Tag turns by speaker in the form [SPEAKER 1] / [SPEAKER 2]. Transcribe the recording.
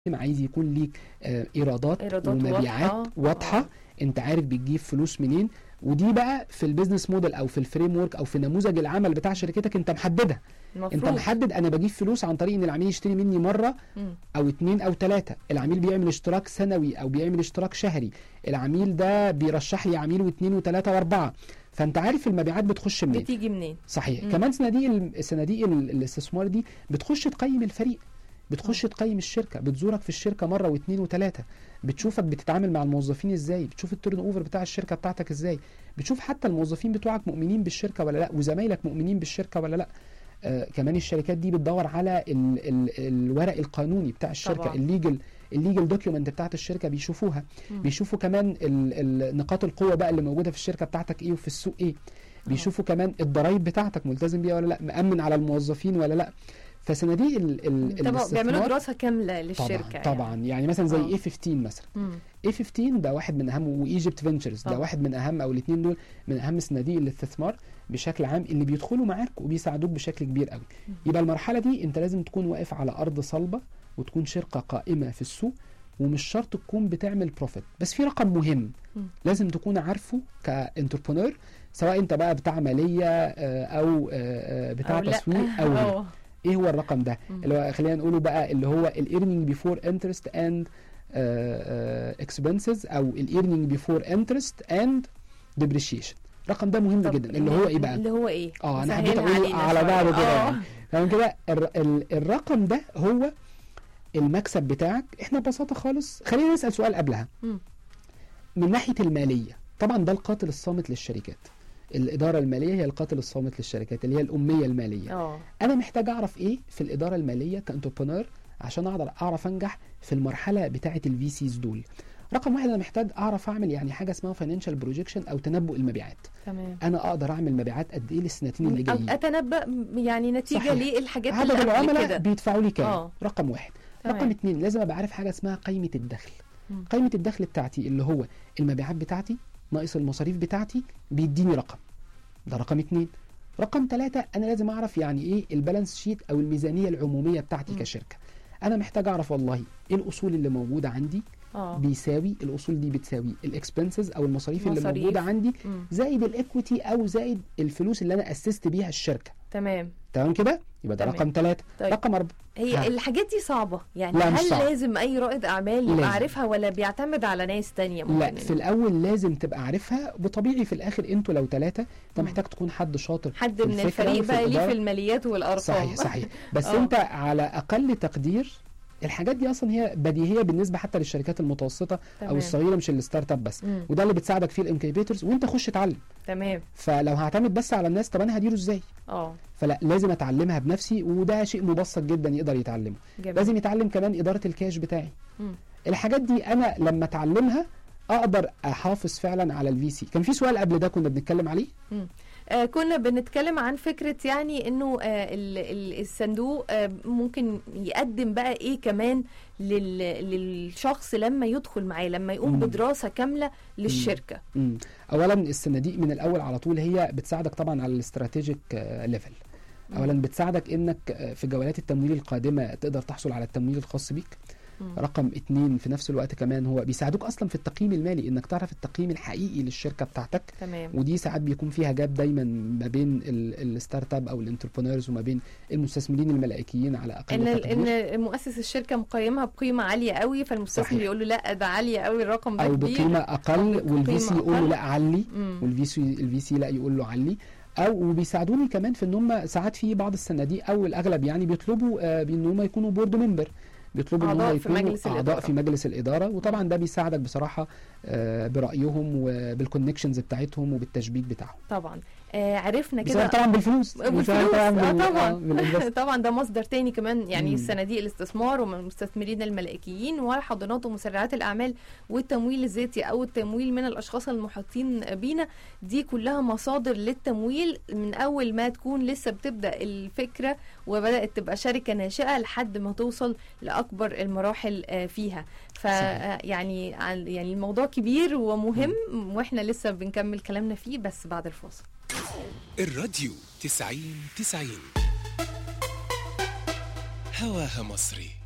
[SPEAKER 1] عايز يكون ليك آه، ايرادات,
[SPEAKER 2] إيرادات
[SPEAKER 1] ومبيعات
[SPEAKER 2] واضحة.
[SPEAKER 1] واضحه
[SPEAKER 2] آه.
[SPEAKER 1] انت عارف بتجيب فلوس منين ودي بقى في البيزنس موديل او في الفريم ورك او في نموذج العمل بتاع شركتك انت محددها انت
[SPEAKER 2] المفروض
[SPEAKER 1] محدد انا بجيب فلوس عن طريق ان العميل يشتري مني مره
[SPEAKER 2] مم.
[SPEAKER 1] او اتنين او تلاتة العميل بيعمل اشتراك سنوي او بيعمل اشتراك شهري العميل ده بيرشح لي عميل واثنين وثلاثة واربعة فانت عارف المبيعات بتخش منين
[SPEAKER 2] بتيجي منين
[SPEAKER 1] صحيح
[SPEAKER 2] مم.
[SPEAKER 1] كمان صناديق ال- صناديق ال- الاستثمار دي بتخش تقيم الفريق بتخش تقيم الشركه بتزورك في الشركه مره واثنين وثلاثه بتشوفك بتتعامل مع الموظفين ازاي بتشوف التيرن اوفر بتاع الشركه بتاعتك ازاي بتشوف حتى الموظفين بتوعك مؤمنين بالشركه ولا لا وزمايلك مؤمنين بالشركه ولا لا آه كمان الشركات دي بتدور على ال ال الورق القانوني بتاع الشركه
[SPEAKER 2] طبعاً.
[SPEAKER 1] الليجل الليجل دوكيومنت بتاعت الشركه بيشوفوها
[SPEAKER 2] مم.
[SPEAKER 1] بيشوفوا كمان ال- ال- نقاط القوه بقى اللي موجوده في الشركه بتاعتك ايه وفي السوق ايه بيشوفوا كمان الضرايب بتاعتك ملتزم بيها ولا لا مأمن على الموظفين ولا لا فصناديق ال ال
[SPEAKER 2] طبعا بيعملوا
[SPEAKER 1] الاستثمار
[SPEAKER 2] دراسه كامله للشركه
[SPEAKER 1] طبعا طبعا يعني مثلا زي
[SPEAKER 2] آه.
[SPEAKER 1] اي 15 مثلا
[SPEAKER 2] مم.
[SPEAKER 1] اي 15 ده واحد من اهم وايجيبت فينتشرز ده
[SPEAKER 2] آه.
[SPEAKER 1] واحد من اهم او الاثنين دول من اهم صناديق الاستثمار بشكل عام اللي بيدخلوا معاك وبيساعدوك بشكل كبير قوي يبقى المرحله دي انت لازم تكون واقف على ارض صلبه وتكون شركه قائمه في السوق ومش شرط تكون بتعمل بروفيت بس في رقم مهم
[SPEAKER 2] مم.
[SPEAKER 1] لازم تكون عارفه كانتربرونور سواء انت بقى بتاع ماليه آه، او آه، آه، بتاع
[SPEAKER 2] أو لا.
[SPEAKER 1] تسويق او لا.
[SPEAKER 2] اه
[SPEAKER 1] ايه هو الرقم ده
[SPEAKER 2] مم.
[SPEAKER 1] اللي هو خلينا نقوله بقى اللي هو الايرنينج بيفور انترست اند اكسبنسز او الايرنينج بيفور انترست اند ديبريشيشن الرقم ده مهم
[SPEAKER 2] طب
[SPEAKER 1] جدا اللي هو ايه بقى
[SPEAKER 2] اللي هو ايه
[SPEAKER 1] اه انا
[SPEAKER 2] سهلها
[SPEAKER 1] حبيت اقوله
[SPEAKER 2] علينا
[SPEAKER 1] على
[SPEAKER 2] شوية.
[SPEAKER 1] بعضه كده
[SPEAKER 2] آه.
[SPEAKER 1] يعني تمام كده الر- ال- الرقم ده هو المكسب بتاعك احنا ببساطه خالص خلينا نسال سؤال قبلها
[SPEAKER 2] مم.
[SPEAKER 1] من ناحيه الماليه طبعا ده القاتل الصامت للشركات الاداره الماليه هي القاتل الصامت للشركات اللي هي الاميه الماليه
[SPEAKER 2] اه
[SPEAKER 1] انا محتاج اعرف ايه في الاداره الماليه كانتربرونور عشان اقدر اعرف انجح في المرحله بتاعه الفي سيز دول رقم واحد انا محتاج اعرف اعمل يعني حاجه اسمها فاينانشال بروجيكشن او تنبؤ المبيعات
[SPEAKER 2] تمام
[SPEAKER 1] انا اقدر اعمل مبيعات قد ايه للسنتين اللي
[SPEAKER 2] أو
[SPEAKER 1] جايين
[SPEAKER 2] اتنبأ يعني نتيجه
[SPEAKER 1] صحيح.
[SPEAKER 2] للحاجات
[SPEAKER 1] عدد
[SPEAKER 2] اللي قبل
[SPEAKER 1] العملاء
[SPEAKER 2] كده
[SPEAKER 1] بيدفعوا لي كام
[SPEAKER 2] آه.
[SPEAKER 1] رقم واحد
[SPEAKER 2] تمام.
[SPEAKER 1] رقم اتنين لازم ابقى عارف حاجه اسمها قائمه الدخل
[SPEAKER 2] مم.
[SPEAKER 1] قائمه الدخل بتاعتي اللي هو المبيعات بتاعتي ناقص المصاريف بتاعتي بيديني رقم ده رقم اتنين رقم ثلاثة أنا لازم أعرف يعني إيه البالانس شيت أو الميزانية العمومية بتاعتي
[SPEAKER 2] مم.
[SPEAKER 1] كشركة أنا محتاج أعرف والله إيه الأصول اللي موجودة عندي
[SPEAKER 2] اه
[SPEAKER 1] بيساوي الأصول دي بتساوي الإكسبنسز أو المصاريف اللي
[SPEAKER 2] مصاريف.
[SPEAKER 1] موجودة عندي
[SPEAKER 2] مم.
[SPEAKER 1] زائد الإكويتي أو زائد الفلوس اللي أنا أسست بيها الشركة
[SPEAKER 2] تمام
[SPEAKER 1] تمام كده يبقى ده
[SPEAKER 2] تمام.
[SPEAKER 1] رقم ثلاثة
[SPEAKER 2] طيب.
[SPEAKER 1] رقم أربعة
[SPEAKER 2] هي
[SPEAKER 1] ها.
[SPEAKER 2] الحاجات دي صعبة يعني
[SPEAKER 1] لا، مش
[SPEAKER 2] هل
[SPEAKER 1] صعب.
[SPEAKER 2] لازم أي رائد أعمال
[SPEAKER 1] لازم.
[SPEAKER 2] يبقى عارفها ولا بيعتمد على ناس تانية ممكن
[SPEAKER 1] لا
[SPEAKER 2] إن-
[SPEAKER 1] في الاول لازم تبقى عارفها وطبيعي في الاخر انتوا لو ثلاثه انت
[SPEAKER 2] مم.
[SPEAKER 1] محتاج تكون حد شاطر
[SPEAKER 2] حد
[SPEAKER 1] في
[SPEAKER 2] من
[SPEAKER 1] الفكرة
[SPEAKER 2] الفريق
[SPEAKER 1] وفي
[SPEAKER 2] بقى ليه
[SPEAKER 1] الإدارة.
[SPEAKER 2] في الماليات والأرقام
[SPEAKER 1] صحيح صحيح بس
[SPEAKER 2] آه.
[SPEAKER 1] انت على اقل تقدير الحاجات دي اصلا هي بديهيه بالنسبه حتى للشركات المتوسطه او
[SPEAKER 2] تمام.
[SPEAKER 1] الصغيره مش الستارت اب بس
[SPEAKER 2] مم.
[SPEAKER 1] وده اللي بتساعدك فيه الانكيبيتورز وانت خش اتعلم
[SPEAKER 2] تمام
[SPEAKER 1] فلو هعتمد بس على الناس طب انا هديره ازاي
[SPEAKER 2] اه
[SPEAKER 1] فلا لازم اتعلمها بنفسي وده شيء مبسط جدا يقدر يتعلمه
[SPEAKER 2] جميل
[SPEAKER 1] لازم يتعلم كمان اداره الكاش بتاعي
[SPEAKER 2] مم.
[SPEAKER 1] الحاجات دي انا لما اتعلمها اقدر احافظ فعلا على الفي سي كان في سؤال قبل ده كنا بنتكلم عليه
[SPEAKER 2] آه كنا بنتكلم عن فكرة يعني انه آه ال- ال- الصندوق آه ممكن يقدم بقى ايه كمان لل للشخص لما يدخل معاه لما يقوم
[SPEAKER 1] مم.
[SPEAKER 2] بدراسة كاملة للشركة
[SPEAKER 1] مم. اولا الصناديق من الاول على طول هي بتساعدك طبعا على الاستراتيجيك ليفل اولا بتساعدك انك آه، في جولات التمويل القادمه تقدر تحصل على التمويل الخاص بيك
[SPEAKER 2] مم.
[SPEAKER 1] رقم اتنين في نفس الوقت كمان هو بيساعدوك اصلا في التقييم المالي انك تعرف التقييم الحقيقي للشركه بتاعتك
[SPEAKER 2] تمام
[SPEAKER 1] ودي ساعات بيكون فيها جاب دايما ما بين ال- الستارت اب او الانتربرونورز وما بين المستثمرين الملائكيين على اقل
[SPEAKER 2] ان
[SPEAKER 1] تقدير
[SPEAKER 2] ان مؤسس الشركه مقيمها بقيمه عاليه قوي فالمستثمر
[SPEAKER 1] صحيح.
[SPEAKER 2] يقول له لا ده عاليه قوي الرقم ده
[SPEAKER 1] او
[SPEAKER 2] كبير
[SPEAKER 1] بقيمه اقل
[SPEAKER 2] أو
[SPEAKER 1] والفي سي
[SPEAKER 2] بقيمة
[SPEAKER 1] يقول له
[SPEAKER 2] أقل.
[SPEAKER 1] لا علي
[SPEAKER 2] مم.
[SPEAKER 1] والفي سي الفي سي لا يقول له علي او وبيساعدوني كمان في ان هم ساعات في بعض الصناديق او الاغلب يعني بيطلبوا آه ان هم يكونوا بورد ممبر بيطلبوا ان
[SPEAKER 2] أعضاء
[SPEAKER 1] هم
[SPEAKER 2] في
[SPEAKER 1] يكونوا
[SPEAKER 2] مجلس
[SPEAKER 1] اعضاء
[SPEAKER 2] الإدارة.
[SPEAKER 1] في مجلس الاداره وطبعا ده بيساعدك بصراحه آه برايهم وبالكونكشنز بتاعتهم وبالتشبيك بتاعهم
[SPEAKER 2] طبعا آه عرفنا
[SPEAKER 1] بيساعدك
[SPEAKER 2] كده
[SPEAKER 1] طبعا بالفلوس
[SPEAKER 2] بالفلوس
[SPEAKER 1] بيساعدك
[SPEAKER 2] اه
[SPEAKER 1] بال-
[SPEAKER 2] طبعا
[SPEAKER 1] آه، بالinvest.
[SPEAKER 2] طبعا ده مصدر تاني كمان يعني
[SPEAKER 1] مم.
[SPEAKER 2] صناديق الاستثمار ومن المستثمرين الملائكيين وحاضنات ومسرعات الاعمال والتمويل الذاتي او التمويل من الاشخاص المحيطين بينا دي كلها مصادر للتمويل من اول ما تكون لسه بتبدا الفكره وبدات تبقى شركه ناشئه لحد ما توصل لاكبر المراحل آه، فيها ف
[SPEAKER 1] صحيح.
[SPEAKER 2] يعني يعني الموضوع كبير ومهم واحنا لسه بنكمل كلامنا فيه بس بعد الفاصل
[SPEAKER 3] الراديو تسعين تسعين هواها مصري